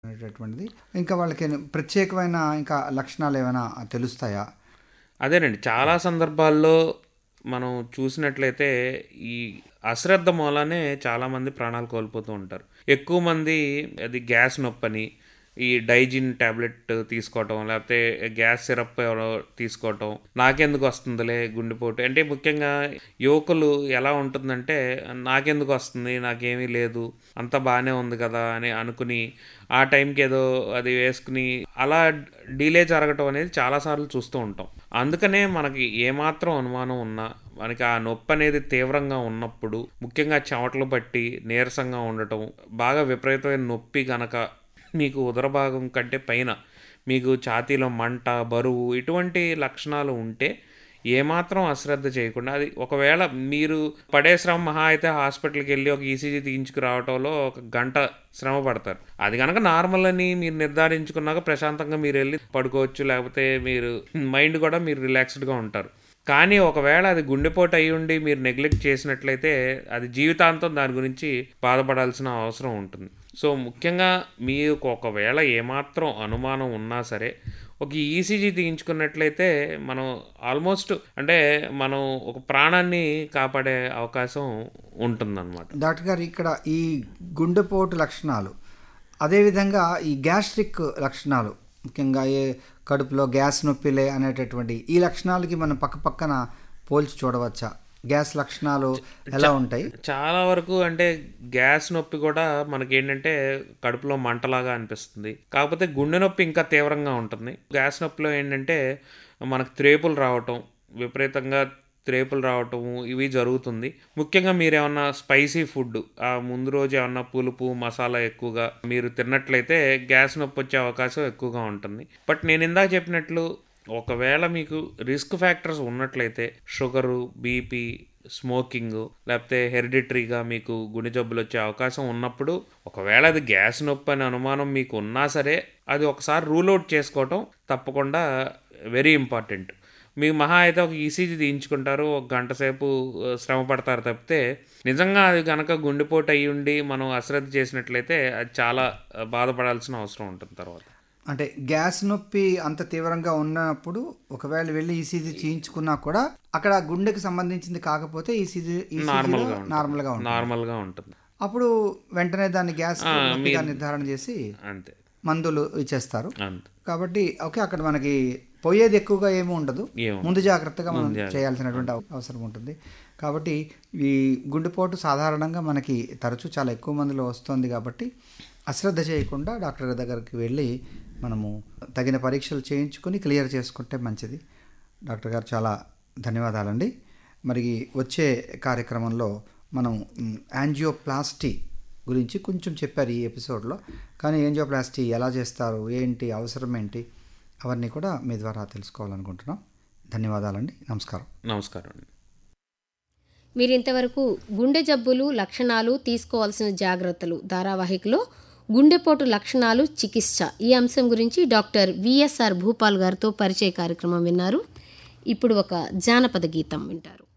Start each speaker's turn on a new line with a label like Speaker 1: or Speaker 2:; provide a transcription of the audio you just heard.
Speaker 1: అనేటటువంటిది ఇంకా వాళ్ళకి ప్రత్యేకమైన ఇంకా లక్షణాలు ఏమైనా తెలుస్తాయా
Speaker 2: అదేనండి చాలా సందర్భాల్లో మనం చూసినట్లయితే ఈ అశ్రద్ధ మూలానే చాలామంది ప్రాణాలు కోల్పోతూ ఉంటారు ఎక్కువ మంది అది గ్యాస్ నొప్పని ఈ డైజిన్ ట్యాబ్లెట్ తీసుకోవటం లేకపోతే గ్యాస్ సిరప్ ఎవరో తీసుకోవటం నాకెందుకు వస్తుందిలే గుండెపోటు అంటే ముఖ్యంగా యువకులు ఎలా ఉంటుందంటే నాకెందుకు వస్తుంది నాకేమీ లేదు అంత బాగానే ఉంది కదా అని అనుకుని ఆ టైంకి ఏదో అది వేసుకుని అలా డిలే జరగటం అనేది చాలాసార్లు చూస్తూ ఉంటాం అందుకనే మనకి ఏమాత్రం అనుమానం ఉన్నా మనకి ఆ నొప్పి అనేది తీవ్రంగా ఉన్నప్పుడు ముఖ్యంగా చెమటలు పట్టి నీరసంగా ఉండటం బాగా విపరీతమైన నొప్పి గనక మీకు ఉదర భాగం కంటే పైన మీకు ఛాతీలో మంట బరువు ఇటువంటి లక్షణాలు ఉంటే ఏమాత్రం అశ్రద్ధ చేయకుండా అది ఒకవేళ మీరు పడే శ్రమ మహా అయితే హాస్పిటల్కి వెళ్ళి ఒక ఈసీజీ తీయించుకురావటంలో ఒక గంట శ్రమ పడతారు అది కనుక నార్మల్ అని మీరు నిర్ధారించుకున్నాక ప్రశాంతంగా మీరు వెళ్ళి పడుకోవచ్చు లేకపోతే మీరు మైండ్ కూడా మీరు రిలాక్స్డ్గా ఉంటారు కానీ ఒకవేళ అది గుండెపోటు అయి ఉండి మీరు నెగ్లెక్ట్ చేసినట్లయితే అది జీవితాంతం దాని గురించి బాధపడాల్సిన అవసరం ఉంటుంది సో ముఖ్యంగా మీకు ఒకవేళ ఏమాత్రం అనుమానం ఉన్నా సరే ఒక ఈసీజీ తీయించుకున్నట్లయితే మనం ఆల్మోస్ట్ అంటే మనం ఒక ప్రాణాన్ని కాపాడే అవకాశం ఉంటుందన్నమాట
Speaker 1: డాక్టర్ గారు ఇక్కడ ఈ గుండెపోటు లక్షణాలు అదేవిధంగా ఈ గ్యాస్ట్రిక్ లక్షణాలు ముఖ్యంగా ఏ కడుపులో గ్యాస్ నొప్పిలే అనేటటువంటి ఈ లక్షణాలకి మనం పక్క పక్కన పోల్చి చూడవచ్చా గ్యాస్ లక్షణాలు ఎలా ఉంటాయి
Speaker 2: చాలా వరకు అంటే గ్యాస్ నొప్పి కూడా మనకి ఏంటంటే కడుపులో మంటలాగా అనిపిస్తుంది కాకపోతే గుండె నొప్పి ఇంకా తీవ్రంగా ఉంటుంది గ్యాస్ నొప్పిలో ఏంటంటే మనకు త్రేపులు రావటం విపరీతంగా త్రేపులు రావటము ఇవి జరుగుతుంది ముఖ్యంగా మీరు ఏమన్నా స్పైసీ ఫుడ్ ఆ ముందు రోజు ఏమన్నా పులుపు మసాలా ఎక్కువగా మీరు తిన్నట్లయితే గ్యాస్ నొప్పి వచ్చే అవకాశం ఎక్కువగా ఉంటుంది బట్ నేను ఇందాక చెప్పినట్లు ఒకవేళ మీకు రిస్క్ ఫ్యాక్టర్స్ ఉన్నట్లయితే షుగరు బీపీ స్మోకింగ్ లేకపోతే హెరిడిటరీగా మీకు గుండె జబ్బులు వచ్చే అవకాశం ఉన్నప్పుడు ఒకవేళ అది గ్యాస్ నొప్పి అనే అనుమానం మీకు ఉన్నా సరే అది ఒకసారి రూల్ అవుట్ చేసుకోవటం తప్పకుండా వెరీ ఇంపార్టెంట్ మీకు మహా అయితే ఒక ఈసీజీ తీయించుకుంటారు ఒక గంట సేపు శ్రమ పడతారు తప్పితే నిజంగా అది కనుక గుండెపోటు అయ్యి ఉండి మనం అశ్రద్ధ చేసినట్లయితే అది చాలా బాధపడాల్సిన అవసరం ఉంటుంది తర్వాత
Speaker 1: అంటే గ్యాస్ నొప్పి అంత తీవ్రంగా ఉన్నప్పుడు ఒకవేళ వెళ్ళి ఈసీజీ చేయించుకున్నా కూడా అక్కడ గుండెకి సంబంధించింది కాకపోతే ఈసీజీ
Speaker 2: నార్మల్గా
Speaker 1: నార్మల్గా ఉంటుంది
Speaker 2: నార్మల్గా ఉంటుంది
Speaker 1: అప్పుడు వెంటనే దాన్ని గ్యాస్ నొప్పిగా నిర్ధారణ చేసి
Speaker 2: అంతే
Speaker 1: మందులు ఇచ్చేస్తారు
Speaker 2: అంతే
Speaker 1: కాబట్టి ఓకే అక్కడ మనకి పోయేది ఎక్కువగా ఏమీ ఉండదు
Speaker 2: ఏమో
Speaker 1: ముందు జాగ్రత్తగా మనం చేయాల్సినటువంటి అవ- అవసరం ఉంటుంది కాబట్టి ఈ గుండెపోటు సాధారణంగా మనకి తరచూ చాలా ఎక్కువ మందిలో వస్తుంది కాబట్టి అశ్రద్ధ చేయకుండా డాక్టర్ గారి దగ్గరికి వెళ్ళి మనము తగిన పరీక్షలు చేయించుకొని క్లియర్ చేసుకుంటే మంచిది డాక్టర్ గారు చాలా ధన్యవాదాలండి మరి వచ్చే కార్యక్రమంలో మనం మ్, యాంజియోప్లాస్టీ గురించి కొంచెం చెప్పారు ఈ ఎపిసోడ్లో కానీ యాంజియోప్లాస్టీ ఎలా చేస్తారు ఏంటి అవసరం ఏంటి అవన్నీ కూడా మీ ద్వారా తెలుసుకోవాలనుకుంటున్నాం ధన్యవాదాలండి నమస్కారం
Speaker 2: నమస్కారం అండి
Speaker 3: మీరు ఇంతవరకు గుండె జబ్బులు లక్షణాలు తీసుకోవాల్సిన జాగ్రత్తలు ధారావాహికలో గుండెపోటు లక్షణాలు చికిత్స ఈ అంశం గురించి డాక్టర్ విఎస్ఆర్ భూపాల్ గారితో పరిచయ కార్యక్రమం విన్నారు ఇప్పుడు ఒక జానపద గీతం వింటారు